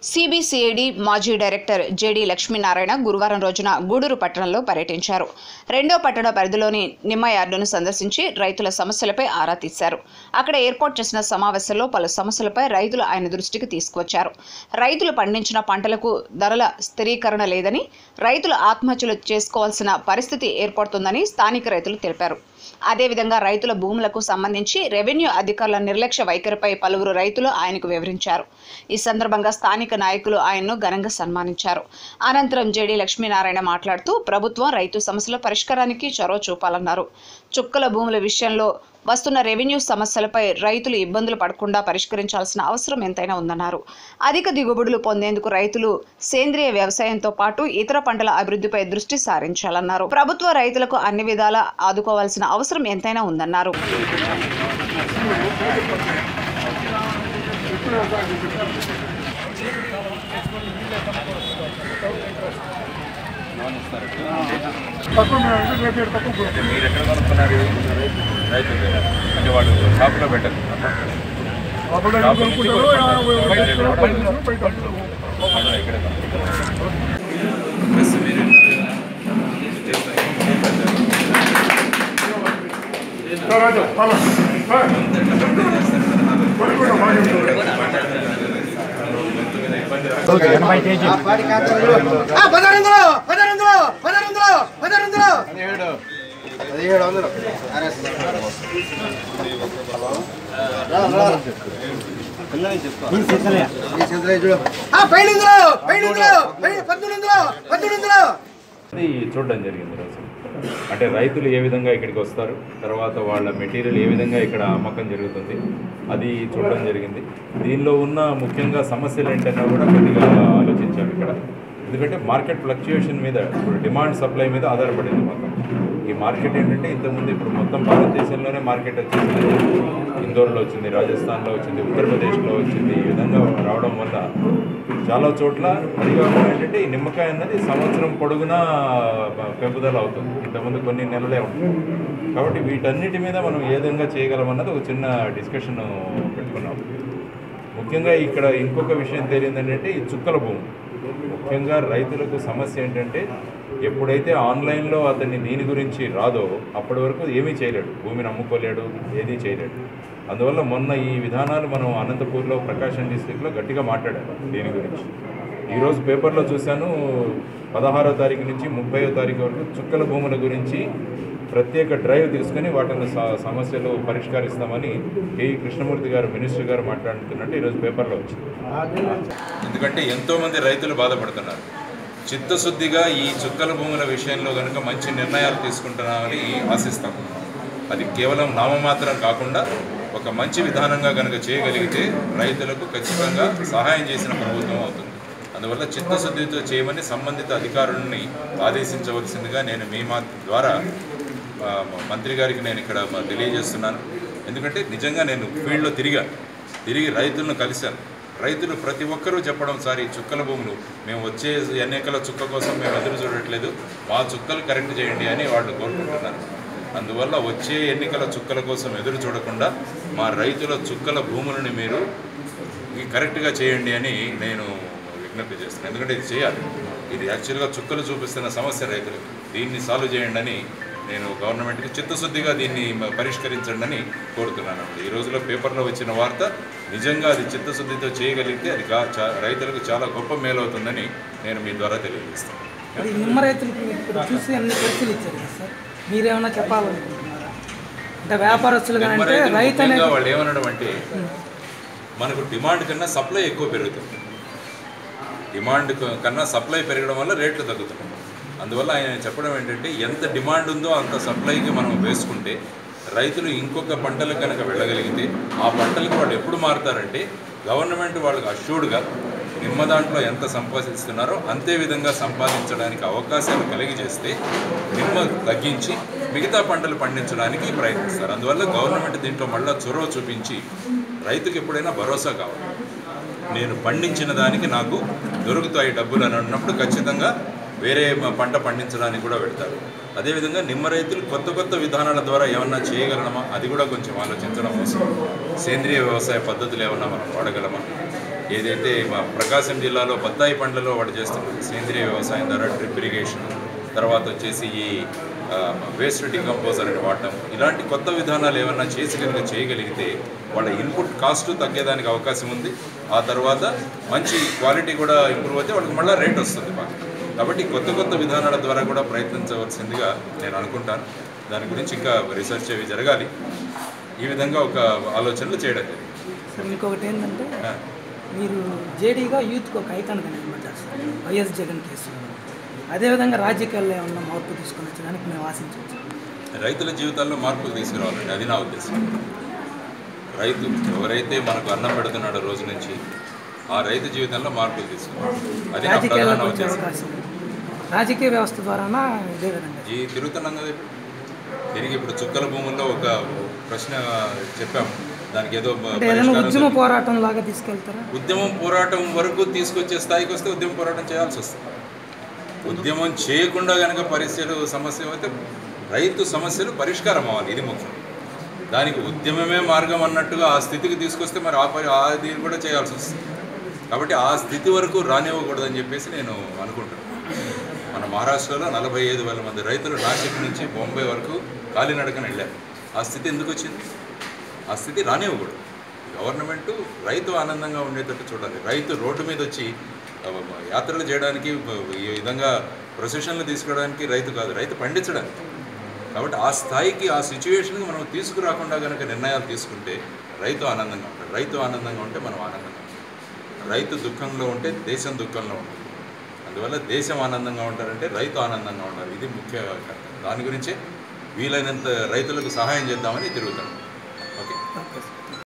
CBCID మాజీ director JD Lakshminarayana గురువారం రోజున గూడూరు పట్టణంలో పర్యటించారు రెండో పట్టణ పరిధిలోని నిమ్మ యార్డును సందర్శించి రైతుల సమస్యలపై ఆరా తీశారు అక్కడ ఏర్పాటు చేసిన సమావేశంలో పలు సమస్యలపై రైతులు ఆయన దృష్టికి తీసుకువచ్చారు రైతులు పండించిన పంటలకు ధరల స్థిరీకరణ లేదని రైతులు ఆత్మహత్యలు చేసుకోవాల్సిన పరిస్థితి ఏర్పడుతుందని స్థానిక రైతులు తెలిపారు అదేవిధంగా రైతుల భూములకు సంబంధించి రెవెన్యూ అధికారుల నిర్లక్ష్య వైఖరిపై పలువురు రైతులు ఆయనకు వివరించారు ఈ సందర్భంగా స్థానిక నాయకులు ఆయన్ను ఘనంగా సన్మానించారు అనంతరం జేడీ లక్ష్మీనారాయణ మాట్లాడుతూ ప్రభుత్వం రైతు సమస్యల పరిష్కారానికి చొరవ చూపాలన్నారు చుక్కల భూముల విషయంలో వస్తున్న రెవెన్యూ సమస్యలపై రైతులు ఇబ్బందులు పడకుండా పరిష్కరించాల్సిన అవసరం ఎంతైనా ఉందన్నారు అధిక దిగుబడులు పొందేందుకు రైతులు సేంద్రియ వ్యవసాయంతో పాటు ఇతర పంటల అభివృద్ధిపై దృష్టి సారించాలన్నారు ప్రభుత్వ రైతులకు అన్ని విధాలా ఆదుకోవాల్సిన అవసరం ఎంతైనా ఉందన్నారు అంటే మీరు ఎక్కడ కొనుక్కున్నారు రైతు అంటే వాళ్ళు షాపులో పెట్టరు షాపు నుంచి కొనుక్కుంటారు. బయట కొనుక్కుంటారు. అవునా, ఇక్కడే కొనుక్కుంటారు. బస్ మీరు పదహారు పదహారు పదహారు పదహారు పదిహేడు వందలు పైన పైన పద్దెనిమిది వందలు పద్దెనిమిది వందలు అది చూడడం జరిగింది రోజు అంటే రైతులు ఏ విధంగా ఇక్కడికి వస్తారు తర్వాత వాళ్ళ మెటీరియల్ ఏ విధంగా ఇక్కడ అమ్మకం జరుగుతుంది అది చూడడం జరిగింది దీనిలో ఉన్న ముఖ్యంగా సమస్యలు ఏంటన్నా కూడా కొద్దిగా ఆలోచించాం ఇక్కడ ఎందుకంటే మార్కెట్ ఫ్లక్చుయేషన్ మీద ఇప్పుడు డిమాండ్ సప్లై మీద ఆధారపడింది మొత్తం ఈ మార్కెట్ ఏంటంటే ఇంతకుముందు ఇప్పుడు మొత్తం భారతదేశంలోనే మార్కెట్ వచ్చేసింది ఇందోర్లో వచ్చింది రాజస్థాన్లో వచ్చింది ఉత్తరప్రదేశ్లో వచ్చింది ఈ విధంగా రావడం వల్ల చాలా చోట్ల అది కాకుండా ఏంటంటే ఈ నిమ్మకాయ అన్నది సంవత్సరం పొడుగునా పెంపుదల అవుతుంది ఇంతకుముందు కొన్ని నెలలే ఉంటుంది కాబట్టి వీటన్నిటి మీద మనం ఏ విధంగా చేయగలమన్నది ఒక చిన్న డిస్కషన్ పెట్టుకున్నాం ముఖ్యంగా ఇక్కడ ఇంకొక విషయం తేలింది ఏంటంటే ఈ చుక్కల భూమి ముఖ్యంగా రైతులకు సమస్య ఏంటంటే ఎప్పుడైతే ఆన్లైన్లో అతన్ని దీని గురించి రాదో అప్పటి వరకు ఏమీ చేయలేడు భూమిని అమ్ముకోలేడు ఏదీ చేయలేడు అందువల్ల మొన్న ఈ విధానాలు మనం అనంతపూర్లో ప్రకాశం డిస్టిక్లో గట్టిగా మాట్లాడారు దీని గురించి ఈరోజు పేపర్లో చూశాను పదహారో తారీఖు నుంచి ముప్పైో తారీఖు వరకు చుక్కల భూముల గురించి ప్రత్యేక డ్రైవ్ తీసుకొని వాటిని స- సమస్యలు పరిష్కరిస్తామని కేఈ కృష్ణమూర్తి గారు మినిస్టర్ గారు మాట్లాడుతున్నట్టు ఈరోజు పేపర్లో వచ్చింది ఎందుకంటే ఎంతోమంది రైతులు బాధపడుతున్నారు చిత్తశుద్ధిగా ఈ చుక్కల భూముల విషయంలో కనుక మంచి నిర్ణయాలు తీసుకుంటున్నామని ఆశిస్తాం అది కేవలం నామమాత్రం కాకుండా ఒక మంచి విధానంగా కనుక చేయగలిగితే రైతులకు ఖచ్చితంగా సహాయం చేసిన ప్రభుత్వం అవుతుంది అందువల్ల చిత్తశుద్ధితో చేయమని సంబంధిత అధికారులని ఆదేశించవలసిందిగా నేను మీ మా ద్వారా ఆ, మంత్రి గారికి నేను ఇక్కడ మ- తెలియజేస్తున్నాను ఎందుకంటే నిజంగా నేను ఫీల్డ్లో తిరిగాను తిరిగి రైతులను కలిశాను రైతులు ప్రతి ఒక్కరూ చెప్పడం సార్ ఈ చుక్కల భూములు మేము వచ్చే ఎన్నికల చుక్క కోసం మేము ఎదురు చూడట్లేదు మా చుక్కలు కరెక్ట్ చేయండి అని వాళ్ళు కోరుకుంటున్నారు అందువల్ల వచ్చే ఎన్నికల చుక్కల కోసం ఎదురు చూడకుండా మా రైతుల చుక్కల భూములని మీరు ఈ కరెక్ట్గా చేయండి అని నేను విజ్ఞప్తి చేస్తున్నాను ఎందుకంటే ఇది చేయాలి ఇది యాక్చువల్గా చుక్కలు చూపిస్తున్న సమస్య రైతులకు దీన్ని సాల్వ్ చేయండి అని నేను గవర్నమెంట్కి చిత్తశుద్ధిగా దీన్ని మ- పరిష్కరించండి అని కోరుతున్నాను ఈ రోజులో పేపర్లో వచ్చిన వార్త నిజంగా అది చిత్తశుద్ధితో చేయగలిగితే అది గా- చా- రైతులకు చాలా గొప్ప మేలవుతుందని నేను మీ ద్వారా తెలియజేస్తాను అది నిమ్మ రైతులకు ఇప్పుడు చూసి అన్ని పరిశీలించారు కదా సార్ మీరేమైనా చెప్పాలనుకుంటున్నారా అంటే వ్యాపారస్తులు కానీ నిమ్మ అంటే రైతులు రైతు ముఖ్యంగా అనేది వాళ్ళు ఏమనడం అంటే మనకు డిమాండ్ కన్నా సప్లై ఎక్కువ పెరుగుతుంది డిమాండ్ క- కన్నా సప్లై పెరగడం వల్ల రేట్లు తగ్గుతున్నాయి అందువల్ల ఆయన చెప్పడం ఏంటంటే ఎంత డిమాండ్ ఉందో అంత సప్లైకి మనం వేసుకుంటే రైతులు ఇంకొక పంటలకు కనుక వెళ్ళగలిగితే ఆ పంటలకు వాళ్ళు ఎప్పుడు మారుతారంటే గవర్నమెంట్ వాళ్ళకి అష్యూర్డ్గా నిమ్మ దాంట్లో ఎంత సంపాదిస్తున్నారో అంతే విధంగా సంపాదించడానికి అవకాశాలు కలిగి చేస్తే నిమ్మ తగ్గించి మిగతా పంటలు పండించడానికి ప్రయత్నిస్తారు అందువల్ల గవర్నమెంట్ దీంట్లో మళ్ళా చొరవ చూపించి రైతుకి ఎప్పుడైనా భరోసా కావాలి నేను పండించిన దానికి నాకు దొరుకుతాయి డబ్బులు అని అన్నప్పుడు ఖచ్చితంగా వేరే మ- పంట పండించడానికి కూడా పెడతారు అదేవిధంగా నిమ్మ రైతులు కొత్త కొత్త విధానాల ద్వారా ఏమన్నా చేయగలమా అది కూడా కొంచెం ఆలోచించడం అవసరం సేంద్రియ వ్యవసాయ పద్ధతులు ఏమన్నా మనం వాడగలమా ఏదైతే మా ప్రకాశం జిల్లాలో బత్తాయి పండ్లలో వాడు చేస్తున్నారు సేంద్రియ వ్యవసాయం ద్వారా డ్రిప్ ఇరిగేషన్ తర్వాత వచ్చేసి ఈ వేస్ట్ డికంపోజర్ అని వాడటం ఇలాంటి కొత్త విధానాలు ఏమన్నా చేసి కనుక చేయగలిగితే వాళ్ళ ఇన్పుట్ కాస్ట్ తగ్గేదానికి అవకాశం ఉంది ఆ తర్వాత మంచి క్వాలిటీ కూడా ఇంప్రూవ్ అయితే వాళ్ళకి మళ్ళీ రేట్ వస్తుంది బాగా కాబట్టి కొత్త కొత్త విధానాల ద్వారా కూడా ప్రయత్నించవలసిందిగా నేను అనుకుంటాను దాని గురించి ఇంకా రీసెర్చ్ అవి జరగాలి ఈ విధంగా ఒక ఆలోచనలు చేయడం జరిగింది సార్ ఇంకొకటి ఏంటంటే ఆ. మీరు జేడీగా యూత్కి ఒక ఐకాన్గా నిలబడ్డారు సార్ వైఎస్ జగన్ కేసులో అదేవిధంగా రాజకీయాల్లో ఏమన్నా మార్పు తీసుకొని వచ్చేదానికి మేము ఆశించవచ్చు రైతుల జీవితాల్లో మార్పులు తీసుకురావాలండి అది నా ఉద్దేశం రైతు ఎవరైతే మనకు అన్నం పెడుతున్నాడో రోజు నుంచి ఆ రైతు జీవితంలో మార్పులు తీసుకురావాలి అది నా ప్రధాన రాజకీయాల్లోకి వచ్చే ఉద్దేశం అవకాశం ఉంది. రాజకీయ వ్యవస్థ ద్వారానా ఇదే విధంగా ఈ తిరుగుతున్నాం కదా ఇప్పుడు తిరిగి ఇప్పుడు చుక్కల భూముల్లో ఒక ప్రశ్న చెప్పాము దానికి ఏదో అంటే ఏదైనా పరిష్కారం ఉద్యమ దొరికి- పోరాటం లాగా తీసుకెళ్తారా ఉద్యమం పోరాటం వరకు తీసుకొచ్చే స్థాయికి వస్తే ఉద్యమ పోరాటం చేయాల్సి వస్తుంది ఉద్యమం చేయకుండా కనుక పరిస్థితులు సమస్య అయితే రైతు సమస్యలు పరిష్కారం అవ్వాలి ఇది ముఖ్యం దానికి ఉద్యమమే మార్గం అన్నట్టుగా ఆ స్థితికి తీసుకొస్తే మరి ఆ పరి అది కూడా చేయాల్సి వస్తుంది కాబట్టి ఆ స్థితి వరకు రానివ్వకూడదని చెప్పేసి నేను అనుకుంటున్నాను మన మహారాష్ట్రలో నలభై ఐదు వేల మంది రైతులు నాసిక్ నుంచి బొంబాయి వరకు కాలినడకన వెళ్ళారు ఆ స్థితి ఎందుకు వచ్చింది ఆ స్థితి రానివ్వకూడదు గవర్నమెంట్ రైతు ఆనందంగా ఉండేటట్టు చూడాలి రైతు రోడ్డు మీద వచ్చి ఆ, యాత్రలు చేయడానికి ఈ విధంగా ప్రొసెషన్లు తీసుకోవడానికి రైతు కాదు రైతు పండించడానికి కాబట్టి ఆ స్థాయికి ఆ సిచ్యువేషన్కి మనం తీసుకురాకుండా కనుక నిర్ణయాలు తీసుకుంటే రైతు ఆనందంగా ఉంటాడు రైతు ఆనందంగా ఉంటే మనం ఆనందంగా ఉంటాం రైతు దుఃఖంలో ఉంటే దేశం దుఃఖంలో ఉంటుంది అందువల్ల దేశం ఆనందంగా ఉంటారంటే రైతు ఆనందంగా ఉండాలి ఇది ముఖ్య కర్తవ్యం. దాని గురించే వీలైనంత రైతులకు సహాయం చేద్దామని తిరుగుతాను ఓకే ఓకే సార్